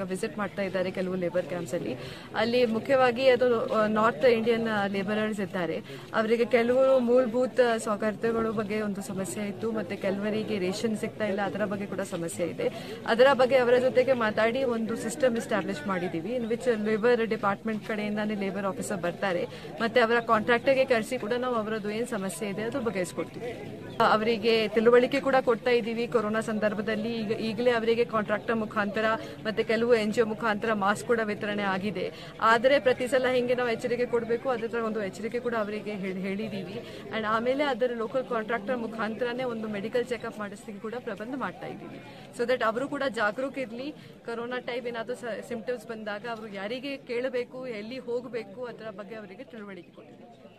visit ಮಾಡ್ತಾ ಇದ್ದಾರೆ ಕೆಲವು ಲೇಬರ್ ಕ್ಯಾಂಪ್ಸ್ ಅಲ್ಲಿ ಅಲ್ಲಿ ಮುಖ್ಯವಾಗಿ ಅದು ನಾರ್ತ್ ಇಂಡಿಯನ್ ಲೇಬರರ್ಸ್ ಇದ್ದಾರೆ ಅವರಿಗೆ ಕೆಲವು ಮೂಲಭೂತ ಸೌಕರ್ಯಗಳ ಬಗ್ಗೆ ಒಂದು ಸಮಸ್ಯೆ ಇತ್ತು ಮತ್ತೆ ಕೆಲವರಿಗೆ ರೇಷನ್ ಸಿಗ್ತಾ ಇಲ್ಲ ಅದರ ಬಗ್ಗೆ ಕೂಡ ಸಮಸ್ಯೆ ಇದೆ ಅದರ ಬಗ್ಗೆ ಅವರ ಜೊತೆಗೆ ಮಾತಾಡಿ ಒಂದು ಸಿಸ್ಟಮ್ ಎಸ್ಟಾಬ್ಲಿಷ್ ಮಾಡಿದೀವಿ ಇನ್ ವಿಚ್ ಲೇಬರ್ ಡಿಪಾರ್ಟ್ಮೆಂಟ್ ಕಡೆಯಿಂದಾನೇ ಲೇಬರ್ ಆಫೀಸರ್ ಬರ್ತಾರೆ ಮತ್ತೆ ಅವರ ಕಾಂಟ್ರಾಕ್ಟರ್ಗೆ ಕರೆಸಿ ಕೂಡ ನಾವು ಅವರದ್ದು ಏನ್ ಸಮಸ್ಯೆ ಇದೆ ಅದು ಬಗೆಹರಿಸ್ಕೊಡ್ತೀವಿ ಅವರಿಗೆ ತಿಳುವಳಿಕೆ ಕೂಡ ಕೊಡ್ತಾ ಇದ್ದೀವಿ ಕೊರೋನಾ ಸಂದರ್ಭದಲ್ಲಿ ಈಗ ಈಗಲೇ ಅವರಿಗೆ ಕಾಂಟ್ರಾಕ್ಟರ್ ಮುಖಾಂತರ ಮತ್ತೆ ಕೆಲವು ಎನ್ ಜಿ ಒ ಮುಖಾಂತರ ಮಾಸ್ಕ್ ಕೂಡ ವಿತರಣೆ ಆಗಿದೆ ಆದರೆ ಪ್ರತಿ ಸಲ ಹಿಂಗೆ ನಾವು ಎಚ್ಚರಿಕೆ ಕೊಡಬೇಕು ಅದರ ಒಂದು ಎಚ್ಚರಿಕೆ ಕೂಡ ಅವರಿಗೆ ಹೇಳ್- ಹೇಳಿದೀವಿ ಅಂಡ್ ಆಮೇಲೆ ಅದರ ಲೋಕಲ್ ಕಾಂಟ್ರಾಕ್ಟರ್ ಮುಖಾಂತರನೇ ಒಂದು ಮೆಡಿಕಲ್ ಚೆಕಪ್ ಮಾಡಿಸ್ಲಿಕ್ಕೆ ಕೂಡ ಪ್ರಬಂಧ ಮಾಡ್ತಾ ಇದ್ದೀವಿ ಸೊ ದಟ್ ಅವರು ಕೂಡ ಜಾಗರೂಕ ಇರಲಿ ಕೊರೋನಾ ಟೈಪ್ ಏನಾದರೂ ಸಿಂಪ್ಟಮ್ಸ್ ಬಂದಾಗ ಅವರು ಯಾರಿಗೆ ಕೇಳಬೇಕು ಎಲ್ಲಿ ಹೋಗಬೇಕು ಅದರ ಬಗ್ಗೆ ಅವರಿಗೆ ತಿಳುವಳಿಕೆ ಕೊಟ್ಟಿದ್ದೀವಿ